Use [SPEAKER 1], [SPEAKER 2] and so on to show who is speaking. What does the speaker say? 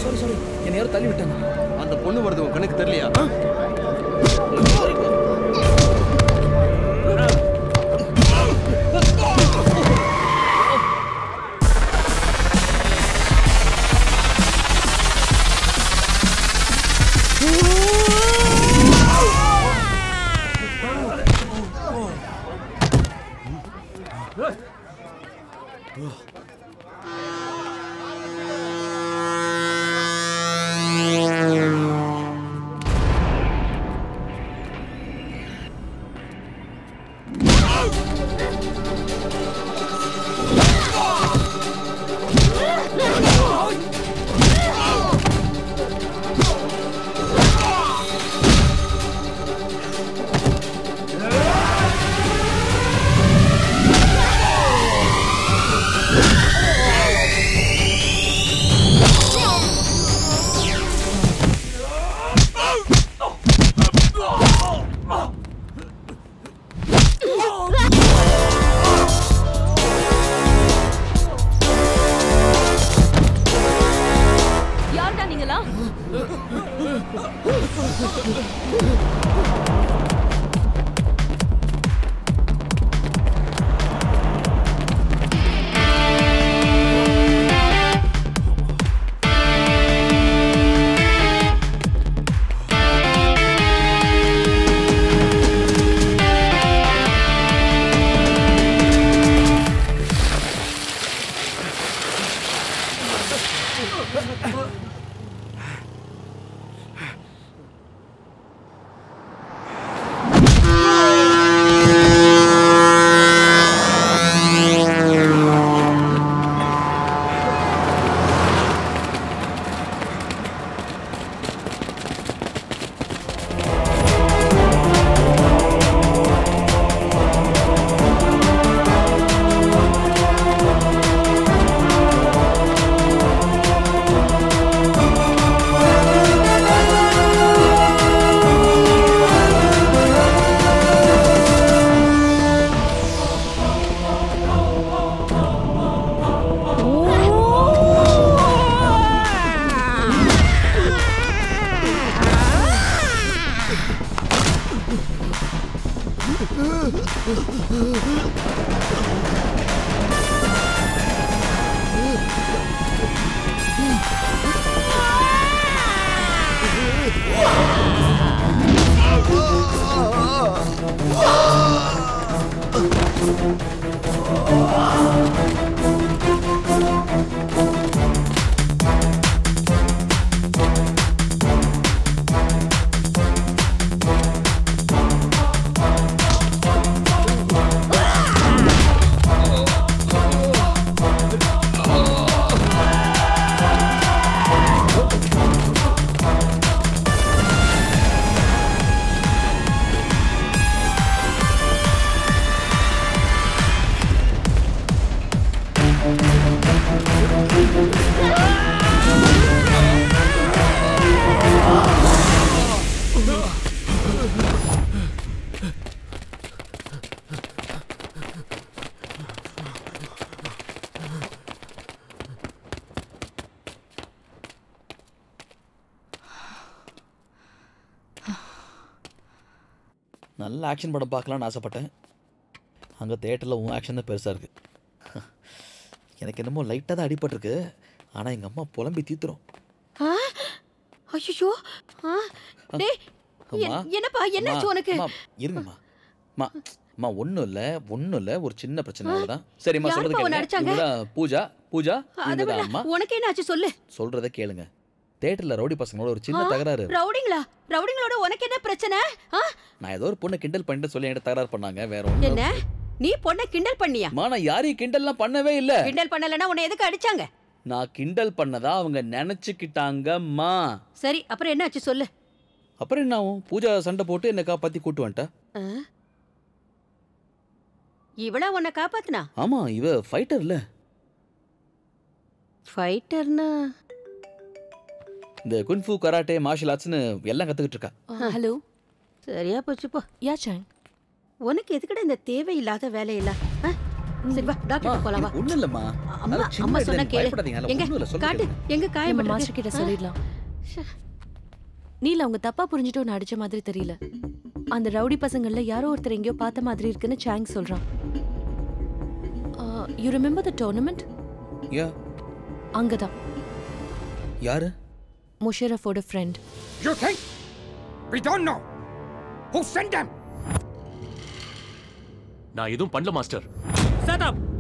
[SPEAKER 1] Sorry sorry என்னை யாரும் தள்ளி விட்டாங்க
[SPEAKER 2] அந்த பொண்ணு வருது உன் கண்ணுக்கு தெரியலையா
[SPEAKER 3] யார்டா நீங்களா
[SPEAKER 1] நல்ல ஆக்ஷன் படம் பார்க்கலாம்னு ஆசைப்பட்டேன் அங்கே தேட்டரில் உன் ஆக்ஷன் தான் பெருசாக இருக்குது எனக்கு என்னமோ லைட்டாக தான் அடிபட்டிருக்கு ஆனால் எங்கள் அம்மா புலம்பி தீத்துரும்
[SPEAKER 3] ஐயோ டேய்
[SPEAKER 1] அம்மா
[SPEAKER 3] என்- என்னப்பா என்னாச்சு
[SPEAKER 1] அம்மா,
[SPEAKER 3] உனக்கு
[SPEAKER 1] அம்மா, இருங்கம்மா அம்மா அம்மா ஒன்றும் இல்லை ஒன்றும் இல்லை ஒரு சின்ன பிரச்சனை அவ்வளோதான் சரிம்மா
[SPEAKER 3] யாருப்பா
[SPEAKER 1] சொல்றது
[SPEAKER 3] உன்னை
[SPEAKER 1] கேளுங்க
[SPEAKER 3] அடிச்சாங்க?
[SPEAKER 1] இவங்க தான் பூஜா பூஜா
[SPEAKER 3] அதை
[SPEAKER 1] இவங்க
[SPEAKER 3] விட
[SPEAKER 1] தான் அம்மா
[SPEAKER 3] உனக்கு என்னாச்சு சொல்லு
[SPEAKER 1] சொல்றத கேளுங்க தேட்டரில் ரவுடி பசங்களோட ஒரு சின்ன
[SPEAKER 3] ஆ?
[SPEAKER 1] தகராறு
[SPEAKER 3] ரவுடிங்களா ரவுடிங்களோட உனக்கு என்ன பிரச்சனை ஆ?
[SPEAKER 1] நான் ஏதோ ஒரு பொண்ணை கிண்டல் பண்ணிட்டு சொல்லி என்கிட்ட தகராறு பண்ணாங்க வேற ஒன்றும்
[SPEAKER 3] என்ன நீ பொண்ணை கிண்டல் பண்ணியா
[SPEAKER 1] அம்மா நான் யாரையும் கிண்டல்லாம் பண்ணவே இல்லை
[SPEAKER 3] கிண்டல் பண்ணலன்னா உன்னை எதுக்கு அடிச்சாங்க
[SPEAKER 1] நான் கிண்டல் பண்ணதா அவங்க நினைச்சுக்கிட்டாங்கம்மா
[SPEAKER 3] சரி அப்புறம் என்னாச்சு சொல்லு
[SPEAKER 1] அப்புறம் என்ன ஆகும் பூஜா சண்டை போட்டு என்னை காப்பாத்தி கூட்டு வந்துட்டா
[SPEAKER 3] ஆ? இவளா உன்னை காப்பாத்துனா
[SPEAKER 1] ஆமா இவ ஃபைட்டர் இல்ல
[SPEAKER 3] ஃபைட்டர்னா
[SPEAKER 1] இந்த குன்ஃபு கராட்டே மார்ஷல் ஆர்ட்ஸ்னு எல்லாம் கத்துக்கிட்டு இருக்கா
[SPEAKER 4] ஹலோ
[SPEAKER 3] சரியா போச்சு போ
[SPEAKER 4] யா சாங்
[SPEAKER 3] உனக்கு எதுக்குடா இந்த தேவையில்லாத வேலையில்ல ஆ? சரி வா டாக்டர் போலாம் வா
[SPEAKER 1] ஒன்றும் இல்லைம்மா
[SPEAKER 3] அம்மா
[SPEAKER 1] அதெல்லாம் சின்ன
[SPEAKER 3] அம்மா
[SPEAKER 1] இது,
[SPEAKER 3] சொன்னா
[SPEAKER 1] எனக்கு
[SPEAKER 3] கேளு
[SPEAKER 1] பயப்படாதீங்க அதெல்லாம்
[SPEAKER 3] எங்க
[SPEAKER 1] ஒண்ணும் இல்ல, சொல்லுங்க
[SPEAKER 3] காட்டு
[SPEAKER 1] கேளுங்க.
[SPEAKER 3] எங்க
[SPEAKER 4] நம்ம
[SPEAKER 3] காயம்
[SPEAKER 4] மாஸ்டர் கிட்ட சொல்லிடலாம் நீல அவங்க தப்பா புரிஞ்சுட்டு ஒன்று அடிச்ச மாதிரி தெரியல அந்த ரவுடி பசங்கள்ல யாரோ ஒருத்தர் எங்கேயோ பார்த்த மாதிரி இருக்குன்னு சாங் சொல்றான் யூ ரிமெம்பர் த டோர்னமெண்ட்
[SPEAKER 1] யா
[SPEAKER 4] அங்கதான்
[SPEAKER 1] யாரு
[SPEAKER 4] முஷரஃபோட friend
[SPEAKER 5] You think? We don't know. Who sent them?
[SPEAKER 6] நான் எதுவும் பண்ணல மாஸ்டர்
[SPEAKER 7] Shut up!